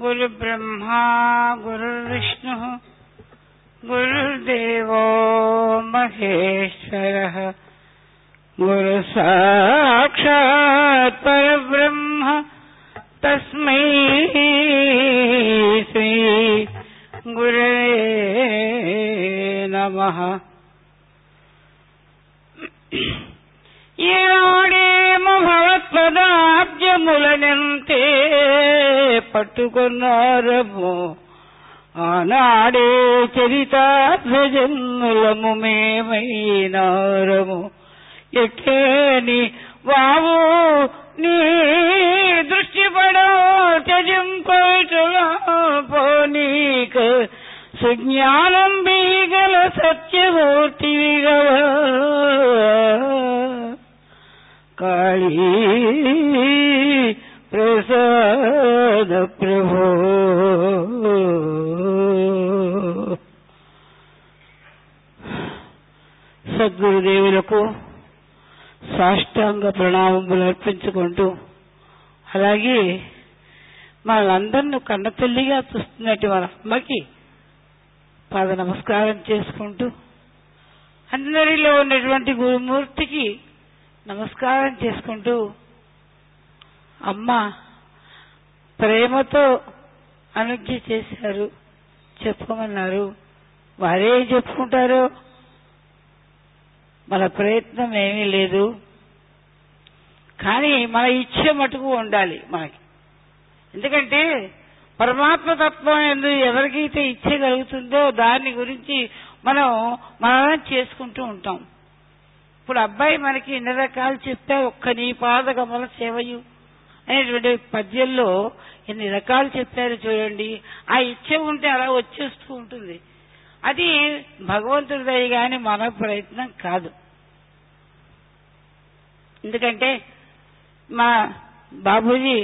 गुरुब्रह्मा गुरुर्विष्णुः गुरुर्देवो महेश्वरः गुरुसाक्षात् परब्रह्म तस्मै श्री गुरवे नमः ఈనాడేమో భగవత్పదాబ్జములనంతే పట్టుకున్నారము ఆనాడే చరితాధ్వజన్ములము మేమైనారము ఎట్లేని వావు నీ దృష్టి పడో త్యజింపటలా పోనీక సుజ్ఞానం బీగల సత్యమూర్తివిగవ కాళీ ప్రసాద ప్రభో సద్గురుదేవులకు సాష్టాంగ ప్రణామములు అర్పించుకుంటూ అలాగే మనందరిని కన్నతల్లిగా చూస్తున్నట్టు మన అమ్మకి పాద నమస్కారం చేసుకుంటూ అందరిలో ఉన్నటువంటి గురుమూర్తికి నమస్కారం చేసుకుంటూ అమ్మ ప్రేమతో అనుజ్ఞ చేశారు చెప్పమన్నారు వారేం చెప్పుకుంటారో మన ప్రయత్నం ఏమీ లేదు కానీ మన ఇచ్చ మటుకు ఉండాలి మనకి ఎందుకంటే పరమాత్మ తత్వం ఎందు ఎవరికైతే ఇచ్చ కలుగుతుందో దాని గురించి మనం మననం చేసుకుంటూ ఉంటాం ఇప్పుడు అబ్బాయి మనకి ఎన్ని రకాలు చెప్తే ఒక్క నీ పాద గమన సేవయు అనేటువంటి పద్యంలో ఎన్ని రకాలు చెప్పారు చూడండి ఆ ఇచ్చ ఉంటే అలా వచ్చేస్తూ ఉంటుంది అది భగవంతుడి దయ గాని మన ప్రయత్నం కాదు ఎందుకంటే మా బాబూజీ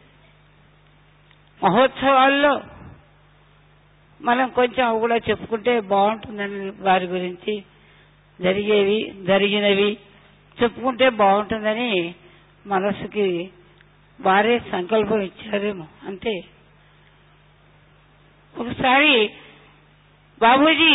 మహోత్సవాల్లో మనం కొంచెం అవి కూడా చెప్పుకుంటే బాగుంటుందని వారి గురించి జరిగేవి జరిగినవి చెప్పుకుంటే బాగుంటుందని మనసుకి వారే సంకల్పం ఇచ్చారేమో అంతే ఒకసారి బాబూజీ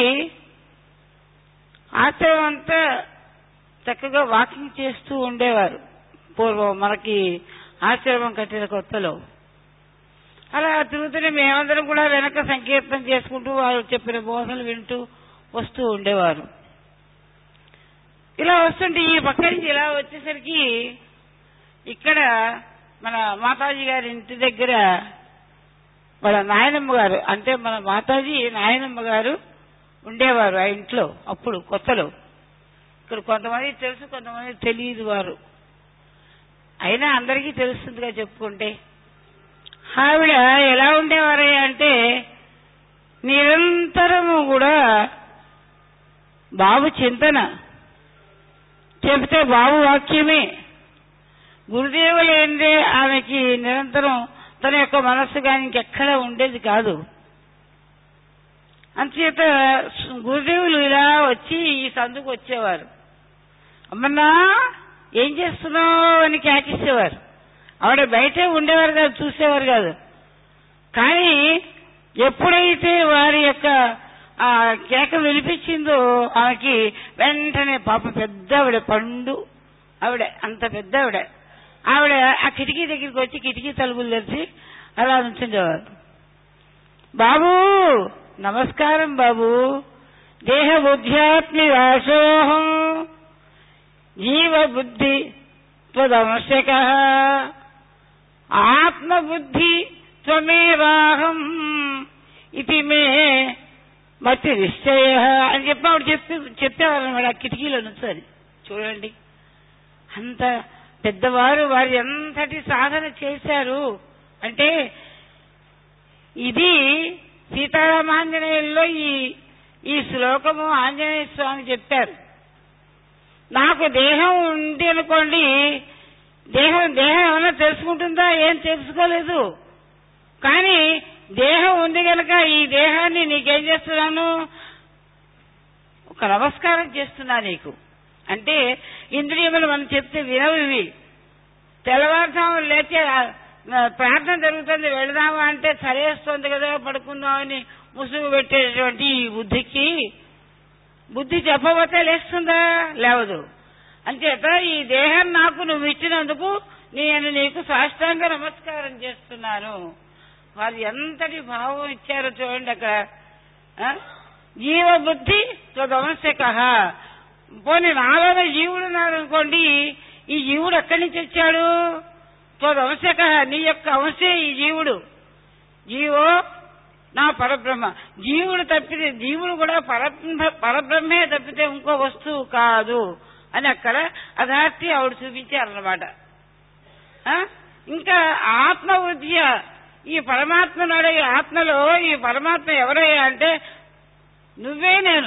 ఆశ్రమం అంతా చక్కగా వాకింగ్ చేస్తూ ఉండేవారు పూర్వం మనకి ఆశ్రమం కట్టిన కొత్తలో అలా తిరుగుతూనే మేమందరం కూడా వెనక సంకీర్తనం చేసుకుంటూ వారు చెప్పిన బోధనలు వింటూ వస్తూ ఉండేవారు ఇలా వస్తుంటే ఈ పక్క నుంచి ఇలా వచ్చేసరికి ఇక్కడ మన మాతాజీ గారి ఇంటి దగ్గర వాళ్ళ నాయనమ్మ గారు అంటే మన మాతాజీ నాయనమ్మ గారు ఉండేవారు ఆ ఇంట్లో అప్పుడు కొత్తలో ఇక్కడ కొంతమంది తెలుసు కొంతమంది తెలియదు వారు అయినా అందరికీ తెలుస్తుందిగా చెప్పుకుంటే ఆవిడ ఎలా ఉండేవారు అంటే నిరంతరము కూడా బాబు చింతన చెబితే బాబు వాక్యమే గురుదేవులు ఏందే ఆమెకి నిరంతరం తన యొక్క మనస్సు కానీ ఇంకెక్కడా ఉండేది కాదు అంచేత గురుదేవులు ఇలా వచ్చి ఈ సందుకు వచ్చేవారు అమ్మన్నా ఏం చేస్తున్నావు అని కేకిచ్చేవారు ఆవిడ బయటే ఉండేవారు కాదు చూసేవారు కాదు కానీ ఎప్పుడైతే వారి యొక్క ఆ కేక వినిపించిందో ఆమెకి వెంటనే పాప పెద్ద ఆవిడ పండు ఆవిడ అంత పెద్ద ఆవిడ ఆవిడ ఆ కిటికీ దగ్గరికి వచ్చి కిటికీ తలుపులు తెరిచి అలా నుంచుండేవారు బాబు నమస్కారం బాబు దేహ బుద్ధ్యాత్మి వాసోహం జీవ బుద్ధి త్వదవశ్యక ఆత్మబుద్ధి త్వమేవాహం ఇది మే మతి నిశ్చయ అని చెప్పి ఆవిడ చెప్పి చెప్పేవారు అనమాట ఆ కిటికీలో నుంచి చూడండి అంత పెద్దవారు వారు ఎంతటి సాధన చేశారు అంటే ఇది సీతారామాంజనేయుల్లో ఈ ఈ శ్లోకము ఆంజనేయ స్వామి చెప్పారు నాకు దేహం ఉంది అనుకోండి దేహం దేహం ఏమైనా తెలుసుకుంటుందా ఏం తెలుసుకోలేదు కానీ దేహం ఉంది కనుక ఈ దేహాన్ని నీకేం చేస్తున్నాను ఒక నమస్కారం చేస్తున్నా నీకు అంటే ఇంద్రియములు మనం చెప్తే వినవు ఇవి తెల్లవారుజాము లేచే ఆ, ప్రార్థన జరుగుతుంది వెళదామా అంటే సరేస్తుంది కదా పడుకుందామని ముసుగు పెట్టేటువంటి ఈ బుద్ధికి బుద్ధి చెప్పబోతే లేస్తుందా లేవదు అంచేత ఈ దేహం నాకు నువ్వు ఇచ్చినందుకు నేను నీకు సాష్టాంగ నమస్కారం చేస్తున్నాను వారు ఎంతటి భావం ఇచ్చారో చూడండి అక్కడ ఆ? జీవబుద్ధి త్వదవంశక పోనీ నాలోనే జీవుడు ఉన్నాడు అనుకోండి ఈ జీవుడు ఎక్కడి నుంచి వచ్చాడు త్వదవంశక నీ యొక్క అంశే ఈ జీవుడు జీవో నా పరబ్రహ్మ జీవుడు తప్పితే జీవుడు కూడా పరబ్రహ్మ పరబ్రహ్మే తప్పితే ఇంకో వస్తువు కాదు అని అక్కడ అదార్తి ఆవిడ చూపించారన్నమాట ఆ? ఇంకా ఆత్మ వృద్ధి ఈ పరమాత్మ నాడే ఈ ఆత్మలో ఈ పరమాత్మ ఎవరయ్యా అంటే నువ్వే నేను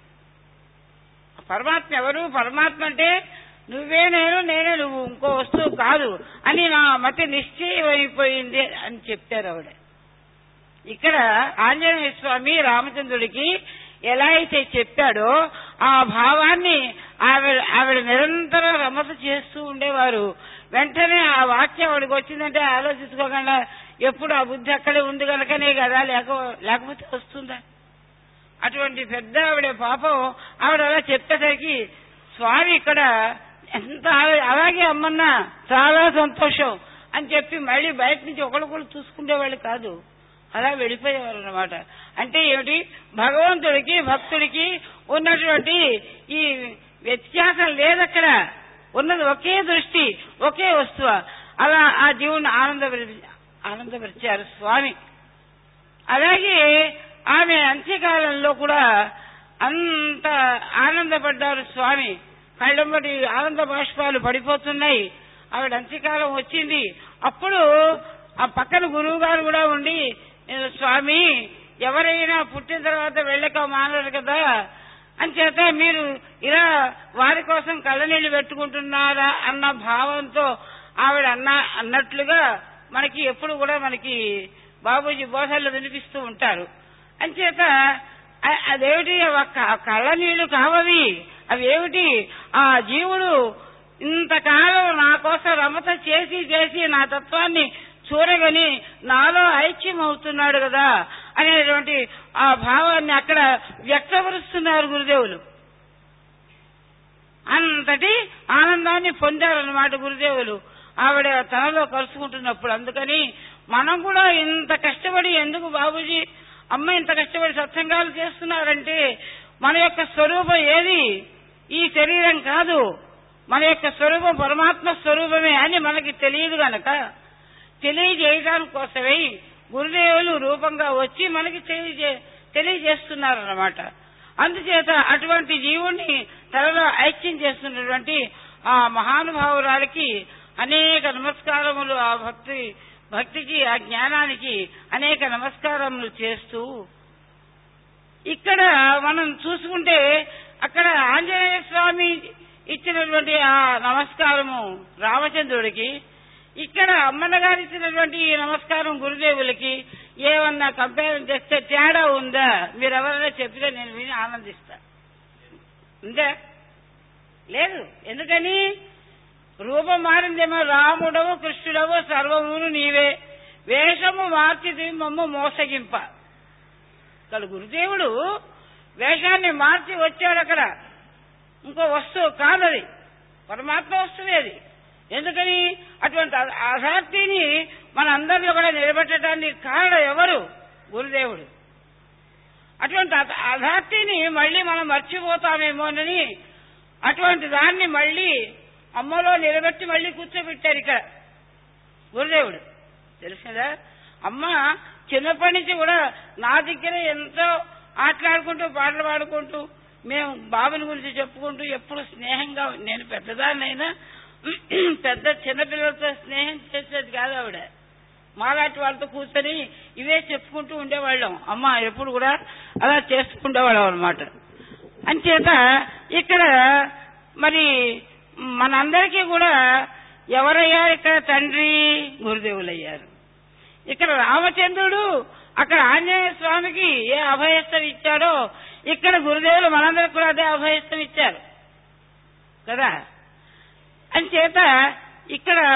పరమాత్మ ఎవరు పరమాత్మ అంటే నువ్వే నేను నేనే నువ్వు ఇంకో వస్తువు కాదు అని నా మతి నిశ్చయం అయిపోయింది అని చెప్పారు ఆవిడ ఇక్కడ ఆంజనేయ స్వామి రామచంద్రుడికి ఎలా అయితే చెప్పాడో ఆ భావాన్ని ఆవిడ ఆవిడ నిరంతరం రమత చేస్తూ ఉండేవారు వెంటనే ఆ వాక్యం ఆవిడకి వచ్చిందంటే ఆలోచించుకోకుండా ఎప్పుడు ఆ బుద్ధి అక్కడే ఉంది కనుకనే కదా లేక లేకపోతే వస్తుందా అటువంటి పెద్ద ఆవిడ పాపం ఆవిడ అలా చెప్పేసరికి స్వామి ఇక్కడ ఎంత ఆవి- అలాగే అమ్మన్నా చాలా సంతోషం అని చెప్పి మళ్ళీ బయట నుంచి ఒకరికొకరు చూసుకునేవాళ్ళు కాదు అలా వెళ్ళిపోయేవారు అనమాట అంటే ఏమిటి భగవంతుడికి భక్తుడికి ఉన్నటువంటి ఈ వ్యత్యాసం లేదక్కడ ఉన్నది ఒకే దృష్టి ఒకే వస్తువు అలా ఆ జీవుని ఆనందపరి ఆనందపరిచారు స్వామి అలాగే ఆమె అంత్యకాలంలో కూడా అంత ఆనందపడ్డారు స్వామి కళ్ళంబడి ఆనంద బాష్పాలు పడిపోతున్నాయి ఆవిడ అంత్యకాలం వచ్చింది అప్పుడు ఆ పక్కన గురువు గారు కూడా ఉండి "ఏ, స్వామి ఎవరైనా పుట్టిన తర్వాత వెళ్ళక మానరు కదా అంచేత మీరు ఇలా వారి కోసం కళ్ళనీళ్లు పెట్టుకుంటున్నారా అన్న భావంతో ఆవిడ అన్న అన్నట్లుగా మనకి ఎప్పుడు కూడా మనకి బాబూజీ బోధనలు వినిపిస్తూ ఉంటారు అంచేత అ- అదేమిటి అవ క- కళ్ళ నీళ్లు కావవి అవి ఏమిటి ఆ జీవుడు ఇంతకాలం నా కోసం రమత చేసి చేసి నా తత్వాన్ని చూరగని నాలో ఐక్యం అవుతున్నాడు కదా అనేటువంటి ఆ భావాన్ని అక్కడ వ్యక్తపరుస్తున్నారు గురుదేవులు అంతటి ఆనందాన్ని పొందారన్నమాట గురుదేవులు ఆవిడ తనలో కలుసుకుంటున్నప్పుడు అందుకని మనం కూడా ఇంత కష్టపడి ఎందుకు బాబూజీ అమ్మ ఇంత కష్టపడి సత్సంగాలు చేస్తున్నారంటే మన యొక్క స్వరూపం ఏది ఈ శరీరం కాదు మన యొక్క స్వరూపం పరమాత్మ స్వరూపమే అని మనకి తెలియదు గనక తెలియజేయడానికి కోసమే గురుదేవులు రూపంగా వచ్చి మనకి తెలియజే తెలియజేస్తున్నారన్నమాట అందుచేత అటువంటి జీవుణ్ణి తనలో ఐక్యం చేస్తున్నటువంటి ఆ మహానుభావురాలకి అనేక నమస్కారములు ఆ భక్తి భక్తికి ఆ జ్ఞానానికి అనేక నమస్కారములు చేస్తూ ఇక్కడ మనం చూసుకుంటే అక్కడ ఆంజనేయ స్వామి ఇచ్చినటువంటి ఆ నమస్కారము రామచంద్రుడికి ఇక్కడ అమ్మన్న గారు ఇచ్చినటువంటి ఈ నమస్కారం గురుదేవులకి ఏమన్నా కంపేర్ చేస్తే తేడా ఉందా మీరు ఎవరైనా చెప్తే నేను విని ఆనందిస్తా ఉందా లేదు ఎందుకని రూపం మారిందేమో రాముడవు కృష్ణుడవు సర్వమును నీవే వేషము మార్చిది మమ్మ మోసగింప ఇక్కడ గురుదేవుడు వేషాన్ని మార్చి వచ్చాడు అక్కడ ఇంకో వస్తువు కాదది పరమాత్మ వస్తువే అది ఎందుకని అటువంటి అ- అసార్థిని మన అందరిలో కూడా నిలబెట్టడానికి కారణం ఎవరు గురుదేవుడు అటువంటి అత- అధార్తిని మళ్ళీ మనం మర్చిపోతామేమోనని అటువంటి దాన్ని మళ్ళీ అమ్మలో నిలబెట్టి మళ్ళీ కూర్చోబెట్టారు ఇక్కడ గురుదేవుడు తెలిసిందా అమ్మ చిన్నప్పటి నుంచి కూడా నా దగ్గర ఎంతో ఆటలాడుకుంటూ పాటలు పాడుకుంటూ మేము బాబుని గురించి చెప్పుకుంటూ ఎప్పుడు స్నేహంగా నేను పెద్దదాన్నైనా పెద్ద చిన్నపిల్లలతో స్నేహం చేసేది కాదు ఆవిడ మాలాంటి వాళ్ళతో కూర్చొని ఇవే చెప్పుకుంటూ ఉండేవాళ్ళం అమ్మ ఎప్పుడు కూడా అలా చేసుకుండేవాళ్ళం అనమాట అంచేత ఇక్కడ మరి మనందరికీ కూడా ఎవరయ్యారు ఇక్కడ తండ్రి గురుదేవులు అయ్యారు ఇక్కడ రామచంద్రుడు అక్కడ ఆంజనేయ స్వామికి ఏ అభయస్థం ఇచ్చాడో ఇక్కడ గురుదేవులు మనందరికి కూడా అదే అభయస్థం ఇచ్చారు కదా అంచేత ఇక్కడ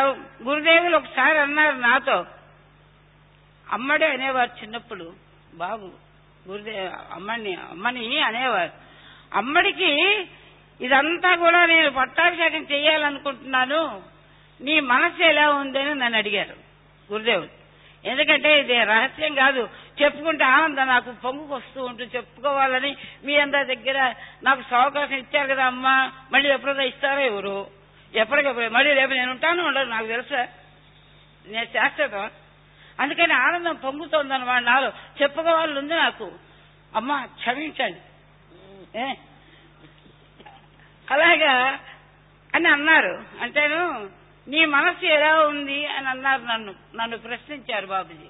గురుదేవులు ఒకసారి అన్నారు నాతో అమ్మడే అనేవారు చిన్నప్పుడు బాబు గురుదే అమ్మని అమ్మని అనేవారు అమ్మడికి ఇదంతా కూడా నేను పట్టాభిషేకం చేయాలనుకుంటున్నాను నీ మనసు ఎలా ఉందని నన్ను అడిగారు గురుదేవుడు ఎందుకంటే ఇది రహస్యం కాదు చెప్పుకుంటే ఆనందం నాకు పొంగుకు వస్తూ ఉంటుంది చెప్పుకోవాలని మీ అందరి దగ్గర నాకు అవకాశం ఇచ్చారు కదా అమ్మా మళ్ళీ ఎప్పుడైనా ఇస్తారో ఎవరు ఎప్పటికెప్పుడు మళ్ళీ రేపు నేను ఉంటాను ఉండదు నాకు తెలుసా నేను శాశ్వతం అందుకని ఆనందం పొంగుతోందన్నమాట నాలో చెప్పుకోవాలని ఉంది నాకు అమ్మా క్షమించండి ఏ అలాగా అని అన్నారు అంటేను నీ మనసు ఎలా ఉంది అని అన్నారు నన్ను నన్ను ప్రశ్నించారు బాబుజీ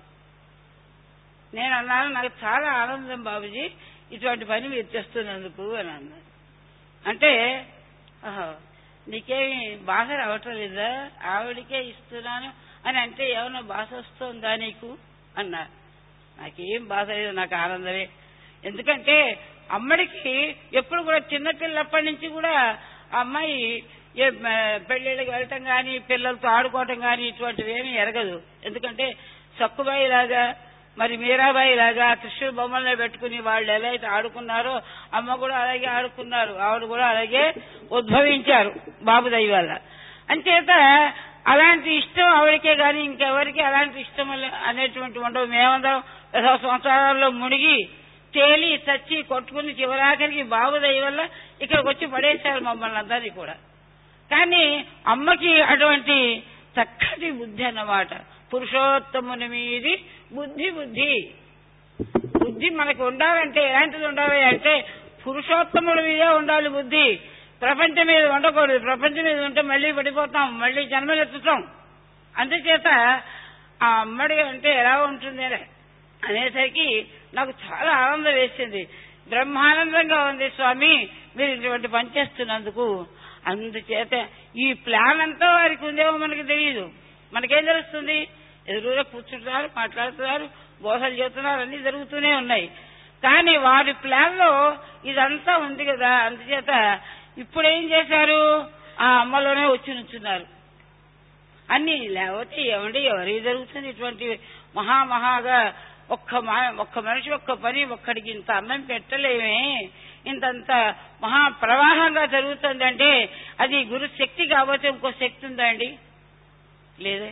నేను అన్నాను నాకు చాలా ఆనందం బాబుజీ ఇటువంటి పని మీరు చేస్తున్నందుకు అని అన్నారు అంటే ఆహా, నీకేమి బాధ రావటం లేదా ఆవిడికే ఇస్తున్నాను అని అంటే ఏమైనా బాధ వస్తుందా నీకు అన్నారు నాకేం బాధ లేదు నాకు ఆనందమే ఎందుకంటే అమ్మడికి ఎప్పుడు కూడా చిన్నపిల్లప్పటి నుంచి కూడా ఆ అమ్మాయి ఏ మ, పెళ్లిళ్ళకి వెళ్ళటం కానీ పిల్లలతో ఆడుకోవటం కానీ ఇటువంటివి ఏమీ ఎరగదు ఎందుకంటే సక్కుబాయి లాగా మరి మీరాబాయి లాగా కృష్ణుడు బొమ్మల్ని పెట్టుకుని వాళ్ళు ఎలా అయితే ఆడుకున్నారో అమ్మ కూడా అలాగే ఆడుకున్నారు ఆవిడ కూడా అలాగే ఉద్భవించారు బాబు దయ వల్ల అంచేత అలాంటి ఇష్టం ఆవిడకే గాని ఇంకెవరికి అలాంటి ఇష్టం లే- అనేటువంటి ఉండవు మేమందరం ఏదో సంవత్సరాల్లో మునిగి తేలి చచ్చి కొట్టుకుని చివరాఖరికి బాబు దయ వల్ల ఇక్కడికి వచ్చి పడేశారు మమ్మల్ని అందరినీ కూడా కానీ అమ్మకి అటువంటి చక్కటి బుద్ధి అన్నమాట పురుషోత్తముని మీది బుద్ధి బుద్ధి బుద్ధి మనకు ఉండాలంటే ఎలాంటిది ఉండాలి అంటే పురుషోత్తముడి మీదే ఉండాలి బుద్ధి ప్రపంచం మీద ఉండకూడదు ప్రపంచం మీద ఉంటే మళ్ళీ పడిపోతాం మళ్ళీ జన్మలెత్తుతాం అందుచేత ఆ అమ్మడి అంటే ఎలా ఉంటుంది అనే- అనేసరికి నాకు చాలా ఆనందం వేసింది బ్రహ్మానందంగా ఉంది స్వామి మీరు ఇటువంటి పని చేస్తున్నందుకు అందుచేత ఈ ప్లాన్ అంతా వారికి ఉందేమో మనకి తెలియదు మనకేం తెలుస్తుంది ఎదురుగా కూర్చుంటున్నారు మాట్లాడుతున్నారు బోధలు చేస్తున్నారు అన్ని జరుగుతూనే ఉన్నాయి కానీ వారి ప్లాన్ లో ఇదంతా ఉంది కదా అందుచేత ఇప్పుడు ఏం చేశారు ఆ అమ్మలోనే వచ్చి నుంచున్నారు అన్ని లేకపోతే ఏమండి ఎవరికి జరుగుతుంది ఇటువంటి మహామహాగా ఒక్క మా- ఒక్క మనిషి ఒక్క పని ఒక్కడికి ఇంత అన్నం పెట్టలేమే ఇంతంత మహా ప్రవాహంగా జరుగుతుందంటే అది గురు శక్తి కాకపోతే ఇంకో శక్తి ఉందా అండి లేదే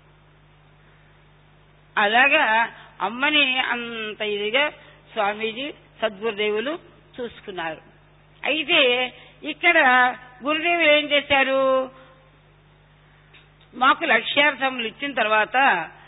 అలాగా అమ్మని అంత ఇదిగా స్వామీజీ సద్గురుదేవులు చూసుకున్నారు అయితే ఇక్కడ గురుదేవులు ఏం చేశారు మాకు లక్ష్యార్థములు ఇచ్చిన తర్వాత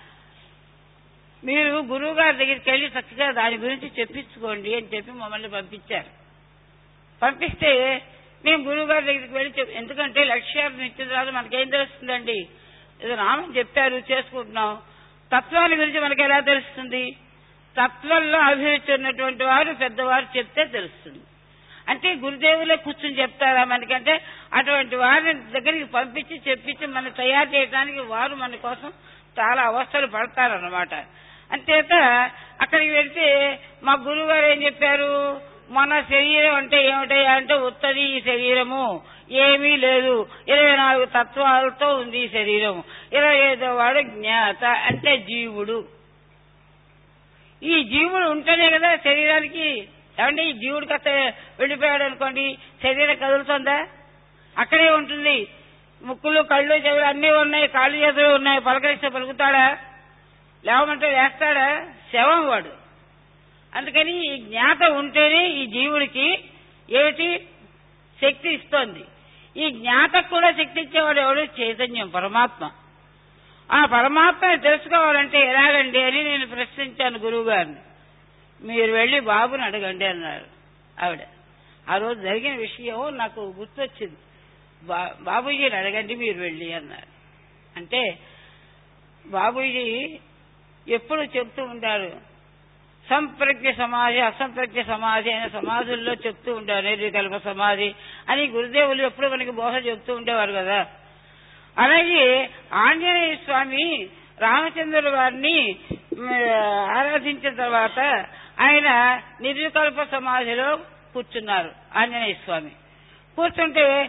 మీరు గురువు గారి దగ్గరికి వెళ్ళి చక్కగా దాని గురించి చెప్పించుకోండి అని చెప్పి మమ్మల్ని పంపించారు పంపిస్తే మేము గురువు గారి దగ్గరికి వెళ్ళి చెప్ ఎందుకంటే లక్ష్యార్థం ఇచ్చిన తర్వాత మనకేం తెలుస్తుందండి ఏదో నామం చెప్పారు చేసుకుంటున్నాం తత్వాన్ని గురించి మనకి ఎలా తెలుస్తుంది తత్వంలో అభిరుచి ఉన్నటువంటి వారు పెద్దవారు చెప్తే తెలుస్తుంది అంటే గురుదేవులే కూర్చుని చెప్తారా మనకంటే అటువంటి వారిని దగ్గరికి పంపించి చెప్పించి మనం తయారు చేయడానికి వారు మన కోసం చాలా అవస్థలు పడతారన్నమాట అంతేత అక్కడికి వెళ్తే మా గురువు గారు ఏం చెప్పారు మన శరీరం అంటే ఏమిటయ్యా అంటే ఉత్తది ఈ శరీరము ఏమీ లేదు ఇరవై నాలుగు తత్వాలతో ఉంది ఈ శరీరం ఇరవై ఐదో వాడు జ్ఞాత అంటే జీవుడు ఈ జీవుడు ఉంటేనే కదా శరీరానికి ఏమంటే ఈ జీవుడు కథ వెళ్ళిపోయాడు అనుకోండి శరీరం కదులుతుందా అక్కడే ఉంటుంది ముక్కులు కళ్ళు చెవులు అన్నీ ఉన్నాయి కాళ్ళు చేతులు ఉన్నాయి పలకరిస్తే పలుకుతాడా లేవమంటే వేస్తాడా శవం వాడు అందుకని ఈ జ్ఞాత ఉంటేనే ఈ జీవుడికి ఏమిటి శక్తి ఇస్తోంది ఈ జ్ఞాతకు కూడా శక్తి ఇచ్చేవాడు ఎవడు చైతన్యం పరమాత్మ ఆ పరమాత్మని తెలుసుకోవాలంటే ఎలాగండి అని నేను ప్రశ్నించాను గురువు గారిని మీరు వెళ్ళి బాబుని అడగండి అన్నారు ఆవిడ ఆ రోజు జరిగిన విషయం నాకు గుర్తొచ్చింది బా- బాబుజీని అడగండి మీరు వెళ్ళి అన్నారు అంటే బాబుజీ ఎప్పుడు చెప్తూ ఉంటారు సంప్రజ్ఞ సమాధి అసంప్రజ్ఞ సమాధి అనే సమాధుల్లో చెప్తూ ఉంటారు నిర్వికల్ప సమాధి అని గురుదేవులు ఎప్పుడు మనకి బోధ చెప్తూ ఉండేవారు కదా అలాగే ఆంజనేయ స్వామి రామచంద్రుల వారిని మ్, ఆరాధించిన తర్వాత ఆయన నిర్వికల్ప సమాధిలో కూర్చున్నారు ఆంజనేయ స్వామి కూర్చుంటే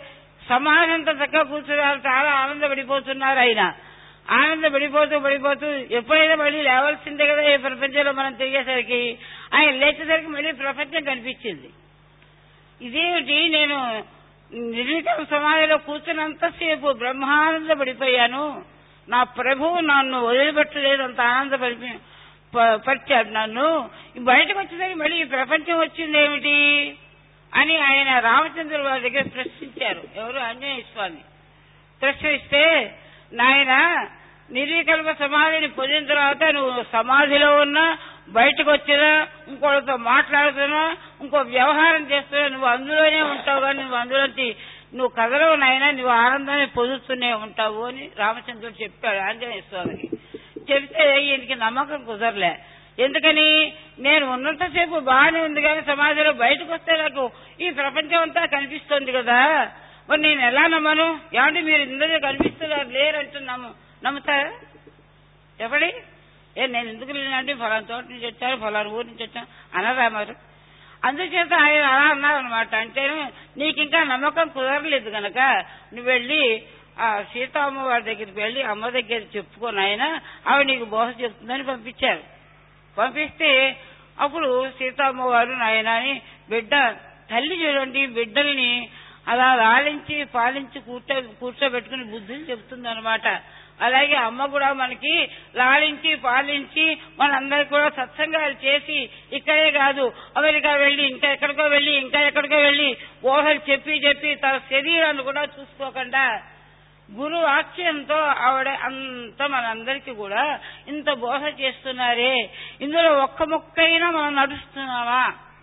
సమాజంతో చక్కగా కూర్చున్నారు చాలా ఆనందపడిపోతున్నారు ఆయన ఆనందపడిపోతూ పడిపోతూ ఎప్పుడైనా మళ్ళీ లేవాల్సిందే కదా ఈ ప్రపంచంలో మనం తిరిగేసరికి ఆయన లేచేసరికి మళ్ళీ ప్రపంచం కనిపించింది ఇదేమిటి నేను నిర్వికల్ప సమాధిలో కూర్చున్నంతసేపు బ్రహ్మానంద పడిపోయాను నా ప్రభువు నన్ను వదిలిపెట్టలేదు అంత ఆనందపడి ప- పరిచాడు నన్ను బయటకు వచ్చేసరికి మళ్ళీ ఈ ప్రపంచం వచ్చింది ఏమిటి అని ఆయన రామచంద్రుల వారి దగ్గర ప్రశ్నించారు ఎవరు ఆంజనేయ స్వామి ప్రశ్నిస్తే నాయన నిర్వికల్ప సమాధిని పొందిన తర్వాత నువ్వు సమాధిలో ఉన్నా బయటకు వచ్చినా ఇంకోటితో మాట్లాడుతున్నా ఇంకో వ్యవహారం చేస్తున్నా నువ్వు అందులోనే ఉంటావు కానీ నువ్వు అందులోంచి నువ్వు కదలవు నాయన నువ్వు ఆనందాన్ని పొందుతూనే ఉంటావు అని రామచంద్రుడు చెప్పాడు ఆంజనేయ స్వామికి చెప్తే ఈయనకి నమ్మకం కుదరలే ఎందుకని నేను ఉన్నంతసేపు బాగానే ఉంది కానీ సమాజంలో బయటకు వస్తే నాకు ఈ ప్రపంచం అంతా కనిపిస్తుంది కదా మరి నేను ఎలా నమ్మను ఏమంటే మీరు ఇందరూ కనిపిస్తున్నారు లేరంటున్నాము నమ్ముతారా చెప్పండి ఏ నేను ఎందుకు లేనంటే ఫలానా చోట నుంచి వచ్చాను ఫలానా ఊరి నుంచి వచ్చాను అనరా మరి అందుచేత ఆయన అలా అన్నారనమాట అంటే నీకు ఇంకా నమ్మకం కుదరలేదు గనక నువ్వు వెళ్ళి ఆ సీతమ్మ వారి దగ్గరికి వెళ్ళి అమ్మ దగ్గర చెప్పుకొని ఆయన ఆవిడ నీకు బోధ చెప్తుందని పంపించారు పంపిస్తే అప్పుడు సీతమ్మ వారు నాయనని బిడ్డ తల్లి చూడండి బిడ్డల్ని అలా లాలించి పాలించి కూర్చో కూర్చోబెట్టుకుని బుద్ధిని చెప్తుంది అనమాట అలాగే అమ్మ కూడా మనకి లాలించి పాలించి మనందరికి కూడా సత్సంగాలు చేసి ఇక్కడే కాదు అమెరికా వెళ్ళి ఇంకా ఎక్కడికో వెళ్ళి ఇంకా ఎక్కడికో వెళ్ళి ఊహలు చెప్పి చెప్పి తన శరీరాన్ని కూడా చూసుకోకుండా గురు వాక్యంతో ఆవిడ అంత మనందరికీ కూడా ఇంత బోధ చేస్తున్నారే ఇందులో ఒక్క ముక్కైనా మనం నడుస్తున్నామా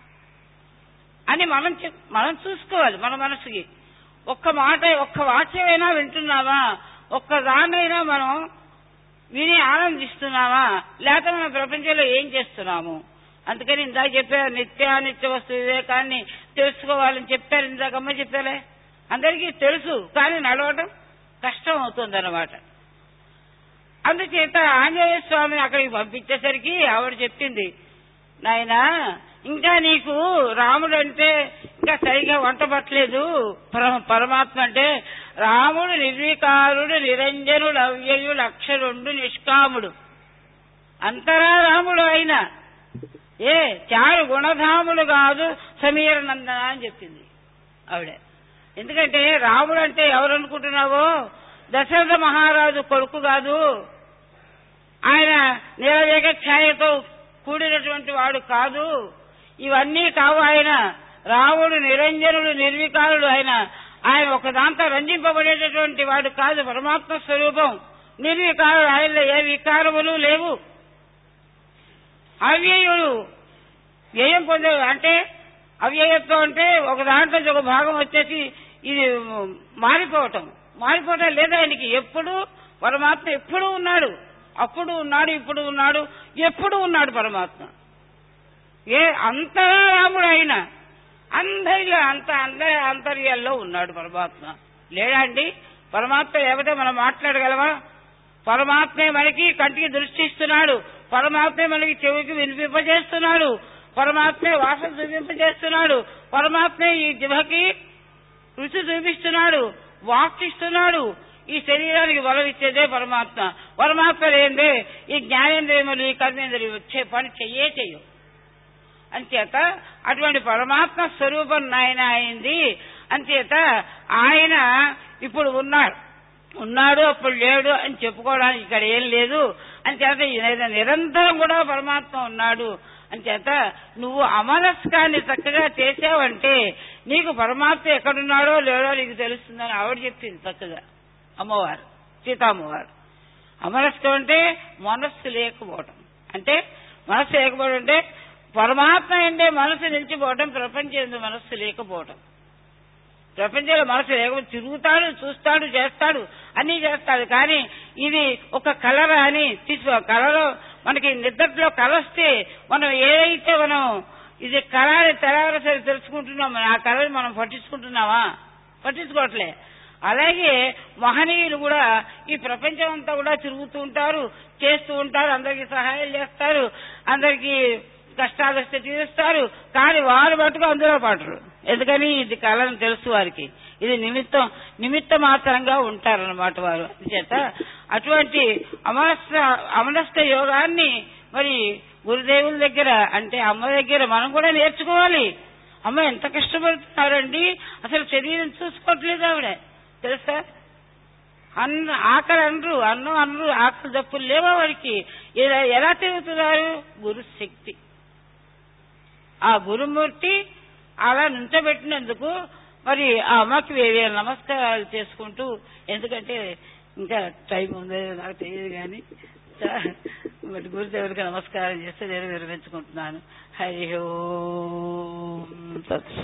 అని మనం చెప్- మనం చూసుకోవాలి మన మనసుకి ఒక్క మాట ఒక్క వాక్యమైనా వింటున్నామా ఒక్క దాన్నైనా మనం విని ఆనందిస్తున్నామా లేక మన ప్రపంచంలో ఏం చేస్తున్నాము అందుకని ఇందాక చెప్పారు నిత్యానిత్య వస్తు వివేకాన్ని తెలుసుకోవాలని చెప్పారు ఇందాకమ్మ చెప్పారే అందరికీ తెలుసు కానీ నడవటం కష్టం అవుతుంది అనమాట అందుచేత ఆంజనేయ స్వామిని అక్కడికి పంపించేసరికి ఆవిడ చెప్పింది నాయనా ఇంకా నీకు రాముడు అంటే ఇంకా సరిగా వంట పట్టలేదు పరమ- పరమాత్మ అంటే రాముడు నిర్వికారుడు నిరంజనుడు అవ్యయుడు అక్షరుడు నిష్కాముడు అంతరా రాముడు ఆయన ఏ చారు గుణధాములు కాదు సమీర నందన అని చెప్పింది ఆవిడ ఎందుకంటే రాముడు అంటే ఎవరు అనుకుంటున్నావో దశరథ మహారాజు కొడుకు కాదు ఆయన నీలవేగ ఛాయతో కూడినటువంటి వాడు కాదు ఇవన్నీ కావు ఆయన రాముడు నిరంజనుడు నిర్వికారుడు ఆయన ఆయన ఒక దాంతో రంజింపబడేటటువంటి వాడు కాదు పరమాత్మ స్వరూపం నిర్వికారుడు ఆయనలో ఏ వికారములు లేవు అవ్యయుడు వ్యయం పొందే అంటే అవ్యయత్వం అంటే ఒక దాంట్లో నుంచి ఒక భాగం వచ్చేసి ఇది మారిపోవటం మారిపోవటం లేదా ఆయనకి ఎప్పుడు పరమాత్మ ఎప్పుడు ఉన్నాడు అప్పుడు ఉన్నాడు ఇప్పుడు ఉన్నాడు ఎప్పుడు ఉన్నాడు పరమాత్మ ఏ అంతగా రాముడు ఆయన అందరిలో అంత అందరి అంతర్యాల్లో ఉన్నాడు పరమాత్మ లేడా అండి పరమాత్మ లేకపోతే మనం మాట్లాడగలమా పరమాత్మే మనకి కంటికి దృష్టి ఇస్తున్నాడు పరమాత్మే మనకి చెవికి వినిపింపజేస్తున్నాడు పరమాత్మే వాసన చూపింపజేస్తున్నాడు పరమాత్మే ఈ జిభకి రుచి చూపిస్తున్నాడు వాక్ ఇస్తున్నాడు ఈ శరీరానికి బలం ఇచ్చేదే పరమాత్మ పరమాత్మ లేదే ఈ జ్ఞానేంద్రియములు ఈ కర్మేంద్రియం వచ్చే పని చెయ్యే చెయ్యవు అంచేత అటువంటి పరమాత్మ స్వరూపం నాయన అయింది అంచేత ఆయన ఇప్పుడు ఉన్నాడు ఉన్నాడు అప్పుడు లేడు అని చెప్పుకోవడానికి ఇక్కడ ఏం లేదు అంచేత ఈయన నిరంతరం కూడా పరమాత్మ ఉన్నాడు అంచేత నువ్వు అమరస్కాన్ని చక్కగా చేసావంటే నీకు పరమాత్మ ఎక్కడున్నాడో లేడో నీకు తెలుస్తుందని ఆవిడ చెప్పింది చక్కగా అమ్మవారు సీతామ్మవారు అమరస్కం అంటే మనస్సు లేకపోవటం అంటే మనస్సు లేకపోవడం అంటే పరమాత్మ అంటే మనసు నిలిచిపోవటం ప్రపంచం ఎందు మనస్సు లేకపోవటం ప్రపంచంలో మనసు లేకపోతే తిరుగుతాడు చూస్తాడు చేస్తాడు అన్ని చేస్తాడు కానీ ఇది ఒక కలర్ అని తీసుకో కళలో మనకి నిద్రలో కళ వస్తే మనం ఏదైతే మనం ఇది కళ అని తెలవరసరి తెలుసుకుంటున్నాం ఆ కళని మనం పట్టించుకుంటున్నావా పట్టించుకోవట్లే అలాగే మహనీయులు కూడా ఈ ప్రపంచం అంతా కూడా తిరుగుతూ ఉంటారు చేస్తూ ఉంటారు అందరికీ సహాయం చేస్తారు అందరికీ కష్టాలు వస్తే తీరుస్తారు కానీ వారు మటుకు అందులో పడరు ఎందుకని ఇది కళను తెలుసు వారికి ఇది నిమిత్తం నిమిత్త మాత్రంగా ఉంటారన్నమాట వారు అందుచేత అటువంటి అమరస్థ అమరస్థ యోగాన్ని మరి గురుదేవుల దగ్గర అంటే అమ్మ దగ్గర మనం కూడా నేర్చుకోవాలి అమ్మ ఎంత కష్టపడుతున్నారండి అసలు శరీరం చూసుకోవట్లేదు ఆవిడ తెలుసా అన్న ఆకలి అనరు అన్నం అనరు ఆకలి దప్పులు లేవా వారికి ఇలా ఎలా తిరుగుతున్నారు గురు శక్తి ఆ గురుమూర్తి అలా నుంచోబెట్టినందుకు మరి ఆ అమ్మకి వేరే నమస్కారాలు చేసుకుంటూ ఎందుకంటే ఇంకా టైం ఉందో లేదో నాకు తెలియదు కానీ మరి గురుదేవుడికి నమస్కారం చేస్తే నేను విరమించుకుంటున్నాను హరి ఓం తత్సత్.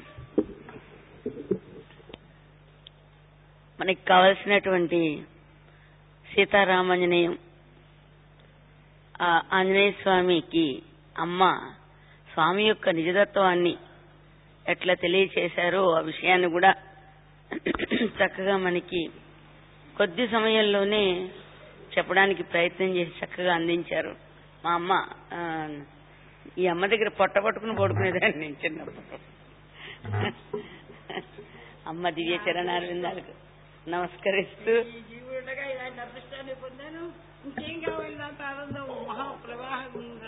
మనకి కావలసినటువంటి సీతారామాంజనేయం ఆ ఆంజనేయ స్వామికి అమ్మ స్వామి యొక్క నిజతత్వాన్ని ఎట్లా తెలియచేశారో ఆ విషయాన్ని కూడా చక్కగా మనకి కొద్ది సమయంలోనే చెప్పడానికి ప్రయత్నం చేసి చక్కగా అందించారు మా అమ్మ ఆ, ఈ అమ్మ దగ్గర పొట్ట పట్టుకుని పడుకునేదాన్ని నేను చిన్నప్పుడు అమ్మ దివ్య చరణాలు విందాలకు నమస్కరిస్తూ ఈ జీవుడుగా ఇలాంటి అదృష్టాన్ని పొందాను ఇంకేం కావాలి నాకు ఆనందం మహాప్రవాహంగా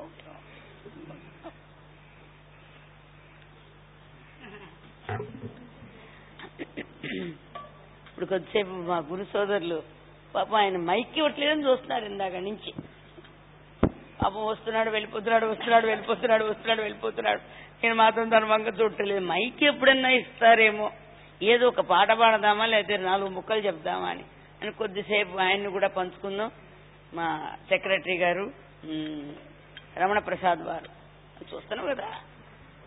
ఇప్పుడు కొద్దిసేపు మా గురు సోదరులు పాపం ఆయన మైక్ ఇవ్వట్లేదని చూస్తున్నారు ఇందాక నుంచి పాపం వస్తున్నాడు వెళ్ళిపోతున్నాడు వస్తున్నాడు వెళ్ళిపోతున్నాడు వస్తున్నాడు వెళ్ళిపోతున్నాడు నేను మాత్రం తన వంక చూడలేదు మైక్ ఎప్పుడన్నా ఇస్తారేమో ఏదో ఒక పాట పాడదామా లేకపోతే నాలుగు ముక్కలు చెప్దామా అని అని కొద్దిసేపు ఆయన్ని కూడా పంచుకుందాం మా సెక్రటరీ గారు ఉమ్, రమణ ప్రసాద్ వారు చూస్తున్నాం కదా